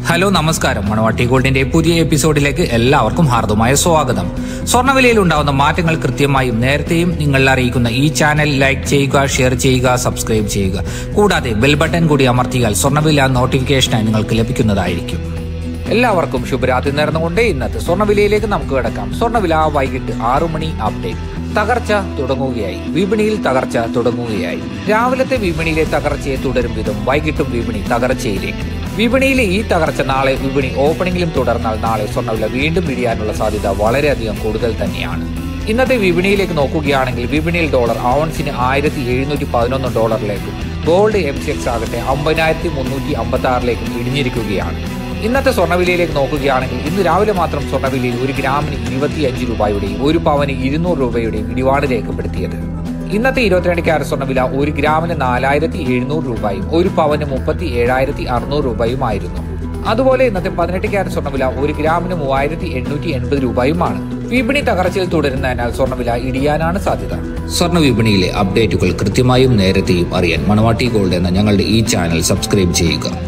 hello നമസ്കാരം മണവാട്ടി ഗോൾഡിന്റെ പുതിയ എപ്പിസോഡിലേക്ക് എല്ലാവർക്കും ഹാർദമായ സ്വാഗതം സ്വർണ്ണവിലയിൽ ഉണ്ടാകുന്ന മാറ്റങ്ങൾ കൃത്യമായും നേരത്തെയും നിങ്ങളെ അറിയിക്കുന്ന ഈ ചാനൽ ലൈക്ക് ചെയ്യുക ഷെയർ ചെയ്യുക സബ്സ്ക്രൈബ് ചെയ്യുക കൂടാതെ ബെൽ ബട്ടൺ കൂടി അമർത്തിയാൽ സ്വർണ്ണവില നോട്ടിഫിക്കേഷനായി നിങ്ങൾക്ക് ലഭിക്കുന്നതായിരിക്കും എല്ലാവർക്കും ശുഭരാത്രി നേർന്നുകൊണ്ട് ഇന്നത്തെ സ്വർണ്ണവിലയിലേക്ക് നമുക്ക് കിടക്കാം സ്വർണ്ണവില വൈകിട്ട് ആറു മണി അപ്ഡേറ്റ് തകർച്ച തുടങ്ങുകയായി വിപണിയിൽ തകർച്ച തുടങ്ങുകയായി രാവിലത്തെ വിപണിയിലെ തകർച്ചയെ തുടരും വിധം വൈകിട്ടും വിപണി തകർച്ചയിലേക്ക് വിപണിയിലെ ഈ തകർച്ച നാളെ വിപണി ഓപ്പണിംഗിലും തുടർന്നാൽ നാളെ സ്വർണ്ണവില വീണ്ടും ഇടിയാനുള്ള സാധ്യത വളരെയധികം കൂടുതൽ തന്നെയാണ് ഇന്നത്തെ വിപണിയിലേക്ക് നോക്കുകയാണെങ്കിൽ വിപണിയിൽ ഡോളർ ഔൺസിന് ആയിരത്തി എഴുന്നൂറ്റി പതിനൊന്ന് ഡോളറിലേക്കും ഗോൾഡ് എം സി എക്സ് ആകട്ടെ അമ്പതിനായിരത്തി മുന്നൂറ്റി അമ്പത്തി ആറിലേക്കും ഇടിഞ്ഞിരിക്കുകയാണ് ഇന്നത്തെ സ്വർണ്ണവിലയിലേക്ക് നോക്കുകയാണെങ്കിൽ ഇന്ന് രാവിലെ മാത്രം സ്വർണ്ണവിലയിൽ ഒരു ഗ്രാമിന് ഇരുപത്തിയഞ്ച് രൂപയുടെയും ഒരു പവന് ഇരുന്നൂറ് രൂപയുടെയും ഇടിവാണ് രേഖപ്പെടുത്തിയത് ഇന്നത്തെ ഇരുപത്തിരണ്ട് ക്യാരറ്റ് സ്വർണ്ണവില ഒരു ഗ്രാമിന് നാലായിരത്തി എഴുന്നൂറ് രൂപയും ഒരു പവന് മുപ്പത്തി ഏഴായിരത്തി അറുന്നൂറ് രൂപയുമായിരുന്നു അതുപോലെ ഇന്നത്തെ പതിനെട്ട് ക്യാരറ്റ് സ്വർണ്ണവില ഒരു ഗ്രാമിന് മൂവായിരത്തി എണ്ണൂറ്റി എൺപത് രൂപയുമാണ് വിപണി തകർച്ചയിൽ തുടരുന്നതിനാൽ സ്വർണ്ണവില ഇടിയാനാണ് സാധ്യത സ്വർണ്ണ വിപണിയിലെ അപ്ഡേറ്റുകൾ കൃത്യമായും നേരത്തെയും അറിയാൻ മണവാട്ടി ഗോൾഡ് എന്ന ഞങ്ങളുടെ ഈ ചാനൽ സബ്സ്ക്രൈബ് ചെയ്യുക